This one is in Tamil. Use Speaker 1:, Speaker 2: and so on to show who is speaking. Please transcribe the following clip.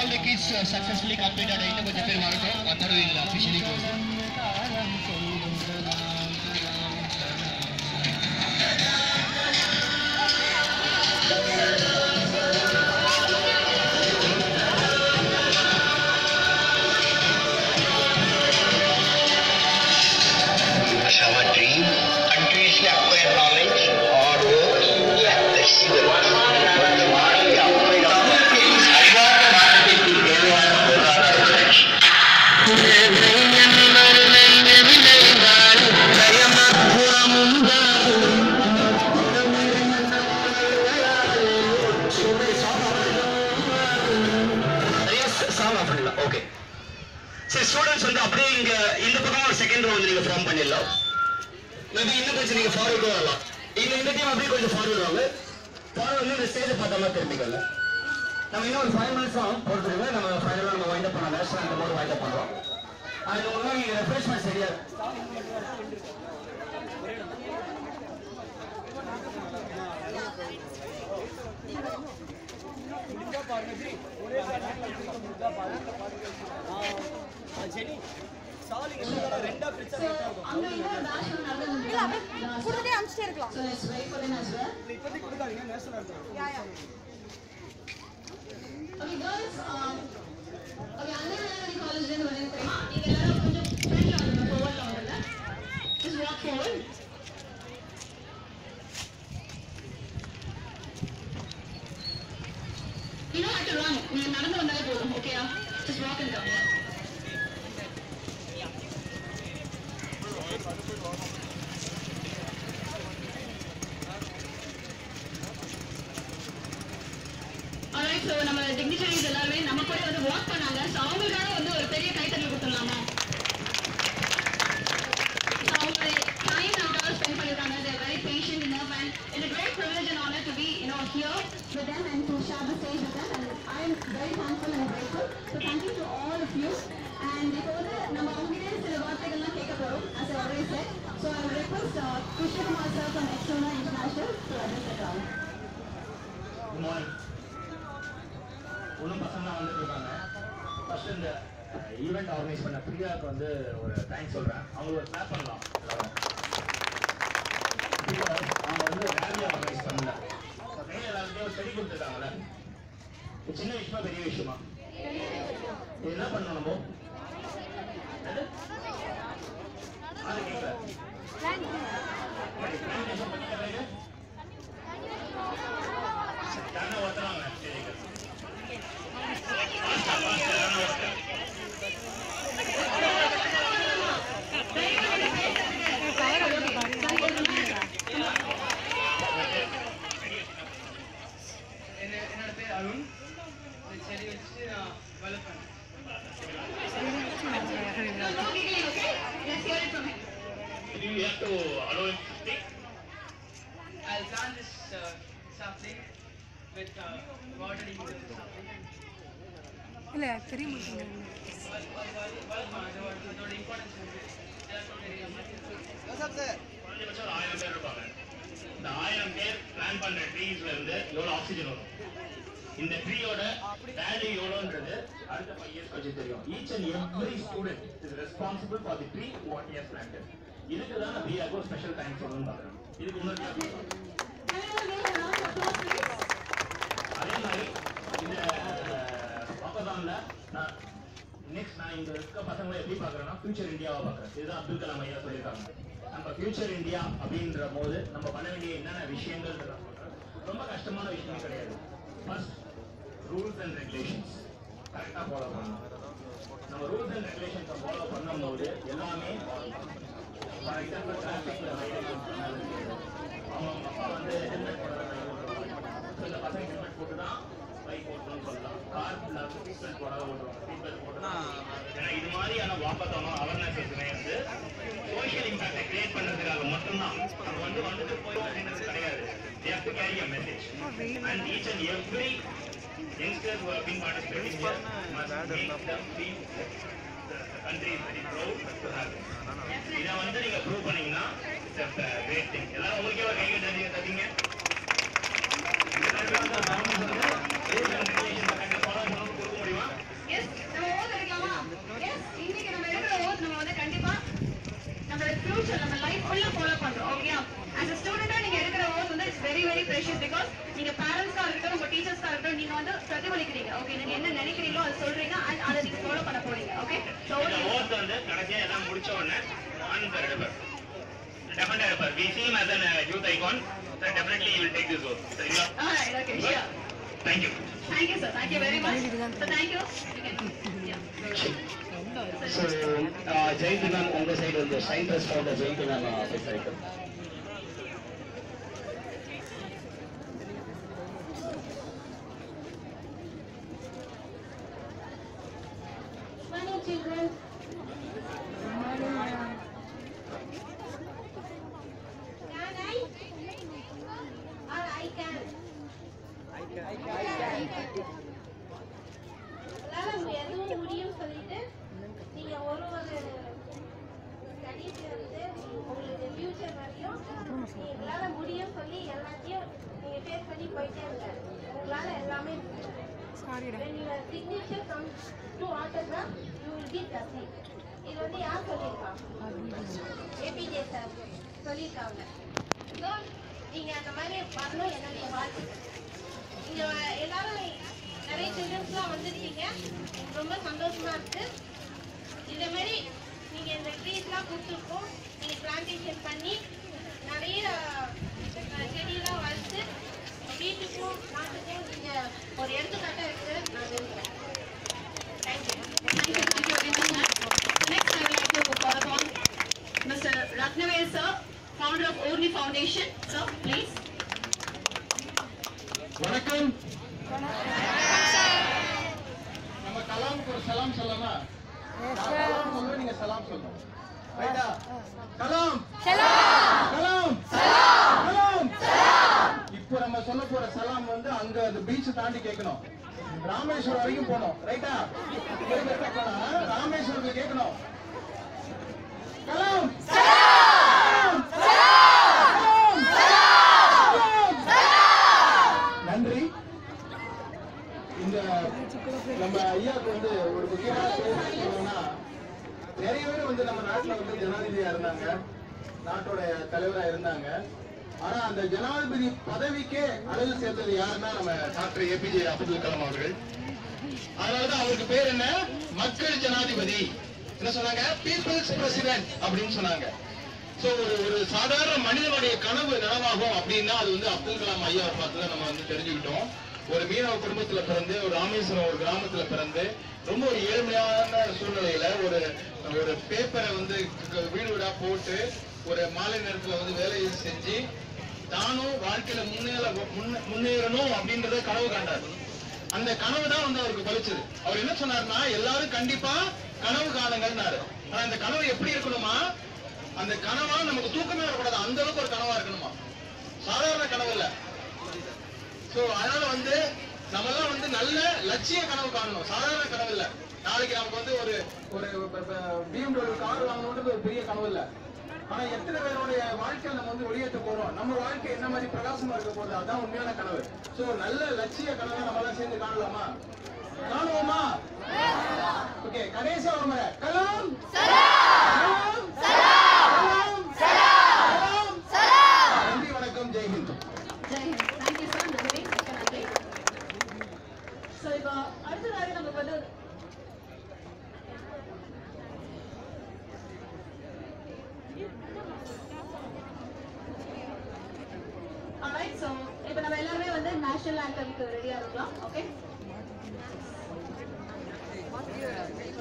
Speaker 1: all the kids uh, successfully completed இன்னும் கொஞ்சம் பேர் வரட்டும் வந்தோட will officially close.
Speaker 2: our dream, continuously acquire knowledge, hard work, and perseverance. வாழ்க்கை அப்படி அறிவார்ந்த மாற்றத்திற்கு தேவையான பொருளாதார வளர்ச்சி
Speaker 3: ஓகே சரி ஸ்டூடெண்ட்ஸ் வந்து அப்படியே இங்க இந்த பக்கம் ஒரு செகண்ட் ரோ வந்து நீங்க ஃபார்ம் பண்ணிடலாம் மேபி இன்னும் கொஞ்சம் நீங்க ஃபார்வர்டு வரலாம் இந்த இந்த டீம் அப்படியே கொஞ்சம் ஃபார்வர்டு வாங்க ஃபார்வர்ட் வந்து இந்த ஸ்டேஜை பார்த்த மாதிரி திரும்பிக்கல நம்ம இன்னும் ஒரு ஃபைவ் மினிட்ஸ் ஆகும் பொறுத்துருங்க நம்ம ஃபைனலாக நம்ம வைண்ட் அப் பண்ண நேஷனல் அந்த போது வைண்ட் அப் பண்ணுறோம் அது ஒன்றும் நீங்கள் ரெஃப்ரெஷ்மெண்ட் சரியா
Speaker 4: இல்ல அப்படியே கொடுத்துட்டே அனுப்பிச்சிட்டே இருக்கலாம் யா யா
Speaker 5: Okay, girls, um, okay, Anna Nagar காலேஜ்ல இருந்து வரேன் தெரியுமா? நீங்க எல்லாரும் கொஞ்சம் ஃப்ரண்ட்ல வந்துருங்க, forwardல வந்துருங்க. Just walk forward. You don't have to run. நீங்க நடந்து வந்தாலே போதும், okay yeah? Just walk and come. Alright, so நம்ம dignitaries எல்லாருமே நம்ம கூட வந்து walk பண்ணாங்க. So அவங்களுக்காக வந்து ஒரு பெரிய கைத்தட்டல் கொடுத்துடலாமா? So அவங்களுடைய time நமக்காக spend பண்ணிருக்காங்க. They're very patient enough and it's a great privilege and honor to be, you know, here with them and to share the stage with them. And I'm very thankful and grateful. So thank you to all of you. And இப்போ வந்து நம்ம அவங்ககிட்ட சில வார்த்தைகள்லாம் கேட்க போறோம் as I already said. So I will request uh, Krishnakumar sir from Exona International to address the crowd.
Speaker 3: Good morning ஒன்றும் பசங்க வந்துட்டு இருக்காங்க ஃபர்ஸ்ட் இந்த ஈவெண்ட் ஆர்கனைஸ் பண்ண பிரியாவுக்கு வந்து ஒரு தேங்க்ஸ் சொல்கிறேன் அவங்களுக்கு ஒரு கிளாப் பண்ணலாம் எல்லாரும் Because அவங்க வந்து ரேலி ஆர்கனைஸ் பண்ணல கையில் எல்லாருக்கையும் ஒரு செடி கொடுத்துருக்காங்கல்ல இது சின்ன விஷயமா பெரிய விஷயமா இது என்ன பண்ணணும் நம்ம எது? அது கேட்கல Plantation பத்தி கேட்கறீங்க? தானே ஒருத்தராங்க சரி பாஸ்டா பாஸ்டா தானே ஒருத்தர்
Speaker 6: என்னோட பேர் அருண் இந்த செடி வச்சுட்டு நான் வளர்ப்பேன்
Speaker 3: You have to allow him to speak.
Speaker 6: I'll plant this uh, sapling with uh, watering the sapling.
Speaker 4: இல்ல தெரிய மாட்டேங்குது
Speaker 6: வளர்ப்பேன் அதோட அதோட இம்பார்ட்டன்ஸ் வந்து எல்லாருக்கும் தெரியும்
Speaker 3: குறைஞ்சபட்சம் ஒரு ஆயிரம் பேர் இருப்பாங்க இந்த ஆயிரம் பேர் பிளான் பண்ற ட்ரீஸ்ல இருந்து எவ்வளவு ஆக்சிஜன் வரும் இந்த ட்ரீயோட வேல்யூ எவ்வளோன்றது அடுத்த ஃபைவ் இயர்ஸ் வச்சு தெரியும் each and every student is responsible for the tree what years planted இதுக்கு தான் நான் பிஆர்க்கு ஒரு ஸ்பெஷல் தேங்க்ஸ் சொல்லணும்னு பார்க்குறேன் இதுக்கு முன்னாடி அதே மாதிரி இந்த வாக்கதான்ல நான் நெக்ஸ்ட் நான் இங்க இருக்க பசங்களை எப்படி பார்க்கறேன்னா ஃபியூச்சர் இந்தியாவை பார்க்குறேன் இதுதான் அப்துல் கலாம் ஐயா சொல்லியிருக்காங்க நம்ம ஃபியூச்சர் இந்தியா அப்படின்ற போது நம்ம பண்ண வேண்டிய என்னென்ன விஷயங்கள் சொல்றேன் ரொம்ப கஷ்டமான விஷயம் கிடையாது ஃபர்ஸ்ட் ரூல்ஸ் அண்ட் ரெகுலேஷன்ஸ் கரெக்டாக ஃபாலோ பண்ணணும் நம்ம ரூல்ஸ் அண்ட் ரெகுலேஷன்ஸை ஃபாலோ பண்ணும்போது எல்லாமே ஃபார் எக்ஸாம்பிள் டிராஃபிக்ல அவங்க அவங்க அப்பா வந்து ஹெல்மெட் போடுறத ஸோ இந்த பசங்க ஹெல்மெட் போட்டு தான் பைக் ஓட்டணும்னு சொல்லலாம் கார் சீட் பெல்ட் போடாத ஓட்டுவாங்க சீட் பெல்ட் போட்டு தான் ஏன்னா இது மாதிரியான வாக்கத்தானோ அவேர்னஸ் வந்து சோஷியல் இம்பாக்டை கிரியேட் பண்றதுக்காக மட்டும்தான் நம்ம வந்து வந்துட்டு போய் அப்படின்றது கிடையாது they have to carry a message and each and every youngsters who have been participating here must make them feel the country is very proud to have it. இதை வந்து நீங்க ப்ரூவ் பண்ணீங்கன்னா இட்ஸ் a great thing எல்லாரும் உங்களுக்கு எவ்வளவு கை கட்டி தட்டீங்க எல்லாருமே வந்து அந்த government வந்து rules and regulations a correct ah follow பண்ணணும்னு கொடுக்க முடியுமா
Speaker 5: as a student நீங்க எடுக்கிற ஓத் வந்து it's very very precious because நீங்க பேரண்ட்ஸ்க்கா இருக்கட்டும் உங்க டீச்சர்ஸ்க்கா இருக்கட்டும் நீங்க வந்து பிரதிபலிக்கிறீங்க ஓகே நீங்க என்ன நினைக்கிறீங்களோ அதை சொல்றீங்க அண்ட் அதை நீங்க ஃபாலோ பண்ண போறீங்க ஓகே ஸோ
Speaker 3: இந்த ஓத் வந்து கடைசியா எல்லாம் முடிச்ச உடனே ஆனந்தர் எடுப்பார் டெஃபரெண்டா எடுப்பார் we seem as an youth icon so definitely you will take this oath சரிங்களா
Speaker 5: alright okay sure
Speaker 3: thank you
Speaker 5: thank you sir thank you very much so thank you you can yeah
Speaker 2: so Jayanthi ma'am உங்க சைடு வந்து சயின்டிஸ்ட் ஃபவுண்டர் ஜெயந்தி மேம் பேசுறீங்க
Speaker 5: morning children can I or I can
Speaker 7: உங்களால எதுவும் முடியும் சொல்லிட்டு நீங்க ஒரு ஒரு ஸ்டடீஸ்ல இருந்து உங்களுக்கு ஃபியூச்சர் வரையும் உங்களால முடியும் சொல்லி எல்லாத்தையும் நீங்க ஃபேஸ் பண்ணி போயிட்டே இருங்க உங்களால எல்லாமே முடியும்.
Speaker 4: சாரிடா
Speaker 7: When your signature comes to autograph, you will be the seat. இது வந்து யார் சொல்லியிருக்கா ஏபிஜே சார் சொல்லியிருக்காங்க ஸோ நீங்க அந்த மாதிரி வரணும் என்னுடைய வாழ்க்கை இங்க எல்லாரும் நிறைய சில்ட்ரன்ஸ்லாம் வந்திருக்கீங்க எனக்கு ரொம்ப சந்தோஷமா இருக்கு இதே மாதிரி நீங்க இந்த ட்ரீஸ்லாம் கொடுத்துருக்கோம் நீங்க பிளான்டேஷன் பண்ணி நிறைய அஹ், செடியெல்லாம் வளர்த்து வீட்டுக்கும் நாட்டுக்கும் நீங்க ஒரு எடுத்துக்காட்டா இருக்கு நான் விரும்புறேன் thank you
Speaker 5: Thank you, thank you very much, ma'am. Next, I would like to call upon Mr. Ratnavel, sir, founder of Orni Foundation. Sir, please.
Speaker 1: வணக்கம் நம்ம கலாமுக்கு ஒரு சலாம் சொல்லலாமா நான் கலாம் சொல்லுவேன் நீங்க சலாம் சொல்லணும் ரைட்டா கலாம் கலாம் கலாம் இப்போ நம்ம சொல்ல போற சலாம் வந்து அங்க அந்த பீச் தாண்டி கேட்கணும் ராமேஸ்வரம் வரைக்கும் போனோம் ரைட்டா ராமேஸ்வரத்துல கேட்கணும் கலாம் நன்றி இந்த நம்ம ஐயாவுக்கு வந்து ஒரு முக்கியமான பேர் சொல்லணும்னா நிறைய பேர் வந்து நம்ம நாட்டுல வந்து ஜனாதிபதியா இருந்தாங்க நாட்டோட தலைவரா இருந்தாங்க ஆனா அந்த ஜனாதிபதி பதவிக்கே அழகு சேர்த்தது யாருன்னா நம்ம டாக்டர் ஏபிஜே அப்துல் கலாம் அவர்கள் அதனாலதான் அவருக்கு பேர் என்ன மக்கள் ஜனாதிபதி என்ன சொன்னாங்க பீப்புள்ஸ் பிரசிடென்ட் அப்படின்னு சொன்னாங்க சோ ஒரு ஒரு சாதாரண மனிதனுடைய கனவு நனவாகும் அப்படின்னா அது வந்து அப்துல் கலாம் ஐயாவை பார்த்து தான் நம்ம வந்து தெரிஞ்சுக்கிட்டோம் ஒரு மீனவ குடும்பத்துல பிறந்து ஒரு ராமேஸ்வரம் ஒரு கிராமத்துல பிறந்து ரொம்ப ஒரு ஏழ்மையான சூழ்நிலையில ஒரு ஒரு பேப்பரை வந்து க- வீடு வீடா போட்டு ஒரு மாலை நேரத்துல வந்து வேலையை செஞ்சு தானும் வாழ்க்கையில முன்னேற முன்ன- முன்னேறணும் அப்படின்றத கனவு காண்டார் அந்த கனவு தான் வந்து அவருக்கு பலிச்சது அவர் என்ன சொன்னாருன்னா எல்லாரும் கண்டிப்பா கனவு காணுங்கன்னாரு ஆனா அந்த கனவு எப்படி இருக்கணுமா அந்த கனவா நமக்கு தூக்கமே வரக்கூடாது அந்த அளவுக்கு ஒரு கனவா இருக்கணுமா சாதாரண கனவு இல்ல சோ அதனால வந்து நம்ம எல்லாம் வந்து நல்ல லட்சிய கனவு காணணும் சாதாரண கனவு இல்ல நாளைக்கு நமக்கு வந்து ஒரு ஒரு பிஎம்டபிள்யூ கார் வாங்கணுன்றது ஒரு பெரிய கனவு இல்ல ஆனா எத்தனை பேருடைய வாழ்க்கையில நம்ம வந்து வெளியேற்ற போறோம் நம்ம வாழ்க்கை என்ன மாதிரி பிரகாசமா இருக்க போகுது அதான் உண்மையான கனவு சோ நல்ல லட்சிய கனவை நம்ம எல்லாம் சேர்ந்து காணலாமா காணுவோமா ஓகே கணேசா ஒரு முறை கலாம் கலாம் கலாம் கலாம் நன்றி வணக்கம் ஜெய்ஹிந்த்
Speaker 5: Jai Hind. Thank you, sir. நன்றி. மிக்க நன்றி. So, இப்போ அடுத்ததாக நமக்கு வந்து Alright, so இப்போ நம்ம எல்லாருமே வந்து நேஷனல் ஆண்டம்க்கு ரெடியா இருக்கலாம் ஓகே